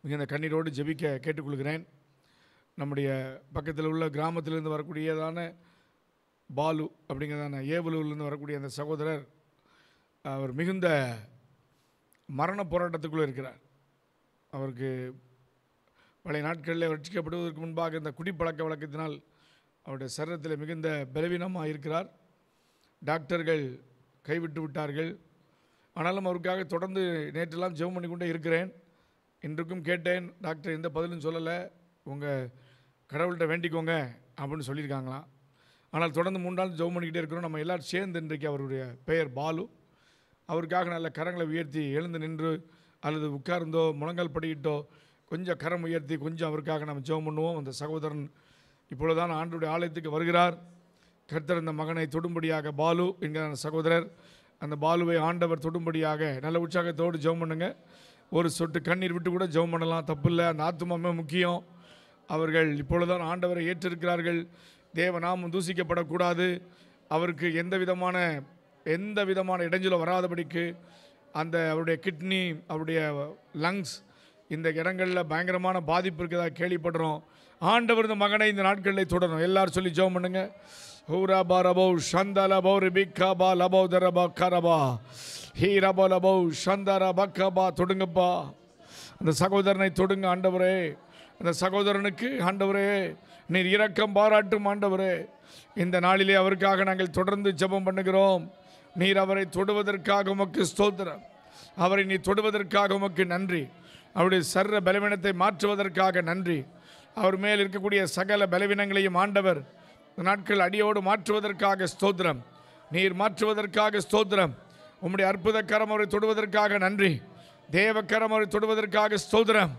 மிகுந்த கண்ணீரோடு ஜெபிக்க கேட்டுக்கொள்கிறேன் நம்முடைய பக்கத்தில் உள்ள கிராமத்திலிருந்து வரக்கூடியதான பாலு அப்படிங்கிறதான ஏவலூர்லேருந்து வரக்கூடிய அந்த சகோதரர் அவர் மிகுந்த மரண போராட்டத்துக்குள்ளே இருக்கிறார் அவருக்கு பழைய நாட்களில் ரட்சிக்கப்படுவதற்கு முன்பாக இந்த குடிப்பழக்க வழக்கத்தினால் அவருடைய சரீரத்தில் மிகுந்த பலவீனமாக இருக்கிறார் டாக்டர்கள் கைவிட்டு விட்டார்கள் ஆனாலும் அவருக்காக தொடர்ந்து நேற்றெல்லாம் ஜெபம் பண்ணி கொண்டே இருக்கிறேன் இன்றைக்கும் கேட்டேன் டாக்டர் எந்த பதிலும் சொல்லலை உங்கள் கடவுள்கிட்ட வேண்டிக்கோங்க அப்படின்னு சொல்லியிருக்காங்களாம் ஆனால் தொடர்ந்து மூணு நாள் ஜெபம் பண்ணிக்கிட்டே இருக்கிறோம் நம்ம எல்லாரும் சேர்ந்து இன்றைக்கு அவருடைய பெயர் பாலு அவருக்காக நல்ல கரங்களை உயர்த்தி எழுந்து நின்று அல்லது உட்கார்ந்தோ முழங்கால் படிக்கிட்டோ கொஞ்சம் கரம் உயர்த்தி கொஞ்சம் அவருக்காக நம்ம ஜெபம் பண்ணுவோம் அந்த சகோதரன் இப்பொழுதுதான் ஆண்டுடைய ஆலயத்துக்கு வருகிறார் கர்த்தர் இந்த மகனை தொடும்படியாக பாலு என்கிற அந்த சகோதரர் அந்த பாலுவை ஆண்டவர் தொடும்படியாக நல்ல உற்சாகத்தோடு ஜெபம் பண்ணுங்க ஒரு சொட்டு கண்ணீர் விட்டு கூட ஜெபம் பண்ணலாம் தப்பில்லை அந்த ஆத்மாமே முக்கியம் அவர்கள் இப்பொழுதுதான் ஆண்டவரை ஏற்றிருக்கிறார்கள் தேவநாமம் தூசிக்கப்படக்கூடாது அவருக்கு எந்த விதமான எந்த விதமான இடைஞ்சலும் வராதபடிக்கு அந்த அவருடைய கிட்னி அவருடைய லங்ஸ் இந்த இடங்களில் பயங்கரமான பாதிப்பு இருக்கிறதா கேள்விப்படுறோம் ஆண்டவர் இந்த மகனை இந்த நாட்களில் தொடரும் எல்லாரும் சொல்லி ஜெபம் பண்ணுங்க ஹூரா பா ரபோ ஷந்தா லபோ ரிபிக்கா பா லபோ தரபா கரபா ஹீ ரபோ லபோ ஷந்தா ரபக்கா பா தொடுங்கப்பா அந்த சகோதரனை தொடுங்க ஆண்டவரே அந்த சகோதரனுக்கு ஆண்டவரே நீர் இரக்கம் பாராட்டும் ஆண்டவரே இந்த நாளிலே அவருக்காக நாங்கள் தொடர்ந்து ஜெபம் பண்ணுகிறோம் நீர் அவரை தொடுவதற்காக உமக்கு ஸ்தோத்திரம் அவரை நீ தொடுவதற்காக உமக்கு நன்றி அவருடைய சர்ற பலவீனத்தை மாற்றுவதற்காக நன்றி அவர் மேல் இருக்கக்கூடிய சகல பலவீனங்களையும் ஆண்டவர் இந்த நாட்கள் அடியோடு மாற்றுவதற்காக ஸ்தோத்திரம் நீர் மாற்றுவதற்காக ஸ்தோத்திரம் உம்முடைய அற்புத கரம் அவரை தொடுவதற்காக நன்றி தேவக்கரம் அவரை தொடுவதற்காக ஸ்தோத்திரம்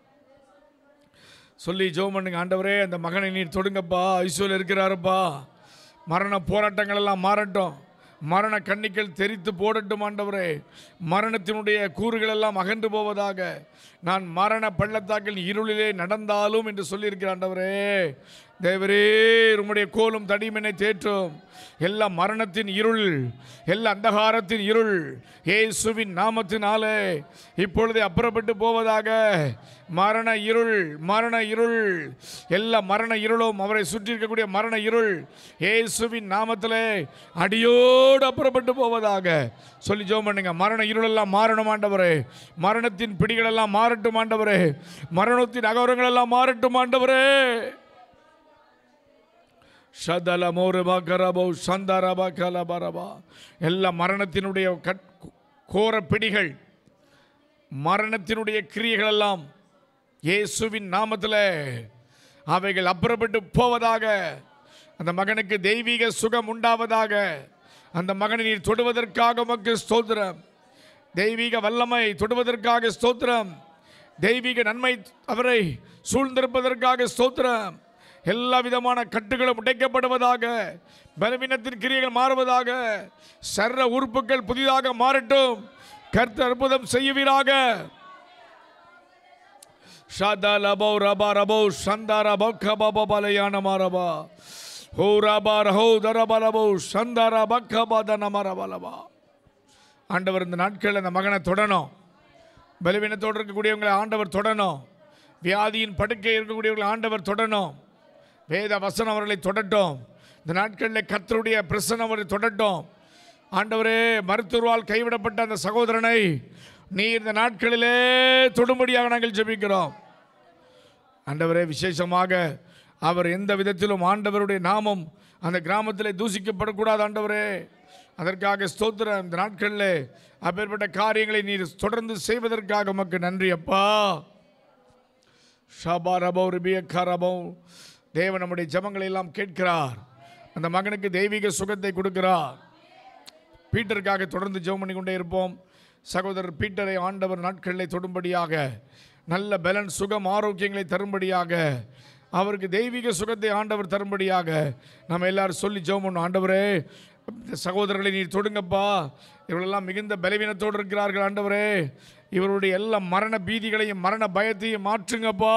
சொல்லி ஜெபம் பண்ணுங்க ஆண்டவரே அந்த மகனை நீர் தொடுங்கப்பா ஐசோல இருக்கிறாருப்பா மரண போராட்டங்கள் எல்லாம் மாறட்டும் மரண கண்ணிகள் தெரித்து போடட்டும் ஆண்டவரே மரணத்தினுடைய கூறுகள் எல்லாம் அகன்று போவதாக நான் மரண பள்ளத்தாக்கில் இருளிலே நடந்தாலும் என்று சொல்லியிருக்கிற ஆண்டவரே தேவரே உம்முடைய கோலும் தடிமனை தேற்றும் எல்லா மரணத்தின் இருள் எல்லா அந்தகாரத்தின் இருள் இயேசுவின் நாமத்தினாலே இப்பொழுதே அப்புறப்பட்டு போவதாக மரண இருள் மரண இருள் எல்லா மரண இருளும் அவரை சுற்றி இருக்கக்கூடிய மரண இருள் இயேசுவின் நாமத்திலே அடியோடு அப்புறப்பட்டு போவதாக சொல்லி ஜெபம் பண்ணுங்க மரண இருளெல்லாம் மாறணும் ஆண்டவரே மரணத்தின் பிடிகள் எல்லாம் மாறட்டும் ஆண்டவரே மரணத்தின் அகோரங்கள் எல்லாம் மாறட்டும் ஆண்டவரே ஷதல மோரபா கரபோ சந்தரபா கலபரபா எல்லா மரணத்தினுடைய கட் கோர பிடிகள் மரணத்தினுடைய கிரியைகள் எல்லாம் இயேசுவின் நாமத்தில் அவைகள் அப்புறப்பட்டு போவதாக அந்த மகனுக்கு தெய்வீக சுகம் உண்டாவதாக அந்த மகனை நீர் தொடுவதற்காக உமக்கு ஸ்தோத்திரம் தெய்வீக வல்லமை தொடுவதற்காக ஸ்தோத்திரம் தெய்வீக நன்மை அவரை சூழ்ந்திருப்பதற்காக ஸ்தோத்திரம் எல்லா விதமான கட்டுகளும் உடைக்கப்படுவதாக பலவீனத்தின் கிரியைகள் மாறுவதாக சர்ற உறுப்புகள் புதிதாக மாறட்டும் கர்த்தர் அற்புதம் செய்வீராக ஷாதா லபோ ரபா ரபோ சந்தா ரபோ கபா பலையான மாரபா ஹோ ரபா ரஹோ தரபா லபோ சந்தா ரபா கபா தனமா ரபா லபா ஆண்டவர் இந்த நாட்களில் அந்த மகனை தொடணும் பலவீனத்தோடு இருக்கக்கூடியவங்களை ஆண்டவர் தொடணும் வியாதியின் படுக்கை இருக்கக்கூடியவங்களை ஆண்டவர் தொடணும் வேத வசனம் அவர்களை தொடட்டும் இந்த நாட்களில் கர்த்தருடைய பிரசனம் அவரை தொடட்டும் ஆண்டவரே மருத்துவரால் கைவிடப்பட்ட அந்த சகோதரனை நீர் இந்த நாட்களிலே தொடும்படியாக நாங்கள் ஜெபிக்கிறோம் ஆண்டவரே விசேஷமாக அவர் எந்த விதத்திலும் ஆண்டவருடைய நாமம் அந்த கிராமத்திலே தூசிக்கப்படக்கூடாது ஆண்டவரே அதற்காக ஸ்தோத்திரம் இந்த நாட்களில் அப்பேற்பட்ட காரியங்களை நீர் தொடர்ந்து செய்வதற்காக உமக்கு நன்றி அப்பா ஷபா ரபோ ரிபியக்கா ரபோ தேவன் நம்முடைய ஜெபங்களை எல்லாம் கேட்கிறார் அந்த மகனுக்கு தெய்வீக சுகத்தை கொடுக்கிறார் பீட்டருக்காக தொடர்ந்து ஜெபம் பண்ணி கொண்டே இருப்போம் சகோதரர் பீட்டரை ஆண்டவர் நாட்களில் தொடும்படியாக நல்ல பலன் சுகம் ஆரோக்கியங்களை தரும்படியாக அவருக்கு தெய்வீக சுகத்தை ஆண்டவர் தரும்படியாக நம்ம எல்லாரும் சொல்லி ஜெபம் பண்ணோம் ஆண்டவரே இந்த சகோதரர்களை நீர் தொடுங்கப்பா இவர்களெல்லாம் மிகுந்த பலவீனத்தோடு இருக்கிறார்கள் ஆண்டவரே இவருடைய எல்லா மரண பீதிகளையும் மரண பயத்தையும் மாற்றுங்கப்பா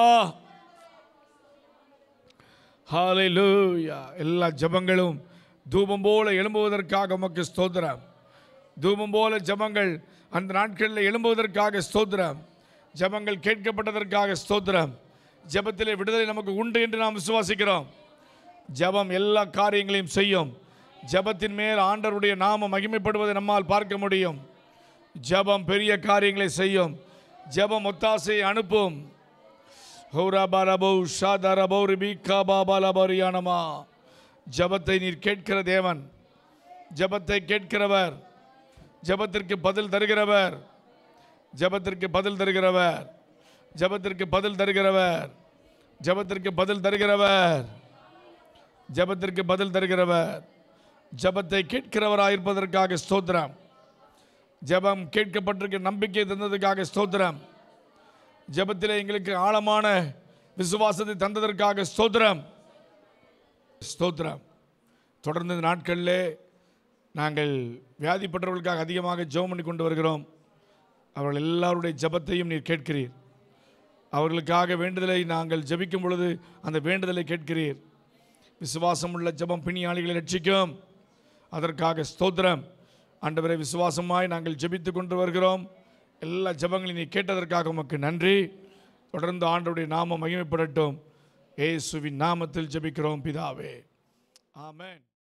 ஹalleluya எல்லா ஜெபங்களும் தூபம் போல எழும்புவதற்காக உமக்கு ஸ்தோத்திரம் தூபம் போல ஜெபங்கள் அந்த நாட்களில் எழும்புவதற்காக ஸ்தோத்திரம் ஜெபங்கள் கேட்கப்பட்டதற்காக ஸ்தோத்திரம் ஜெபத்திலே விடுதலை நமக்கு உண்டு என்று நாம் விசுவாசிக்கிறோம் ஜெபம் எல்லா காரியங்களையும் செய்யும் ஜெபத்தின் மேல் ஆண்டவருடைய நாமம் மகிமைப்படுவதை நம்மால் பார்க்க முடியும் ஜெபம் பெரிய காரியங்களை செய்யும் ஜெபம் ஒத்தாசையை அனுப்பும் ஹௌராபாரபௌ ஷாதரபௌ ரிபிகா பாபாலபரியானமா ஜெபத்தை நீர் கேட்கிற தேவன் ஜெபத்தை கேட்கிறவர் ஜெபத்திற்கு பதில் தருகிறவர் ஜெபத்திற்கு பதில் தருகிறவர் ஜெபத்திற்கு பதில் தருகிறவர் ஜெபத்திற்கு பதில் தருகிறவர் ஜெபத்திற்கு பதில் தருகிறவர் ஜெபத்தை கேட்கிறவராயிருப்பதற்காக ஸ்தோத்திரம் ஜெபம் கேட்கப்பட்டிருக்க நம்பிக்கை தந்ததுக்காக ஸ்தோத்திரம் ஜெபத்திலே எங்களுக்கு ஆழமான விசுவாசத்தை தந்ததற்காக ஸ்தோத்திரம் ஸ்தோத்திரம் தொடர்ந்து இந்த நாட்களிலே நாங்கள் வியாதிப்பட்டவர்களுக்காக அதிகமாக ஜெபம் பண்ணி கொண்டு வருகிறோம் அவர்கள் எல்லாருடைய ஜெபத்தையும் நீர் கேட்கிறீர் அவர்களுக்காக வேண்டுதலை நாங்கள் ஜெபிக்கும் பொழுது அந்த வேண்டுதலை கேட்கிறீர் விசுவாசம் உள்ள ஜெபம் பிணியாளிகளை ரட்சிக்கும் அதற்காக ஸ்தோத்திரம் ஆண்டவரை விசுவாசமாய் நாங்கள் ஜெபித்து கொண்டு வருகிறோம் எல்லா ஜெபங்களையும் நீ கேட்டதற்காக உமக்கு நன்றி தொடர்ந்து ஆண்டவருடைய நாமம் மகிமைப்படட்டும் இயேசுவின் நாமத்தில் ஜெபிக்கிறோம் பிதாவே ஆமென்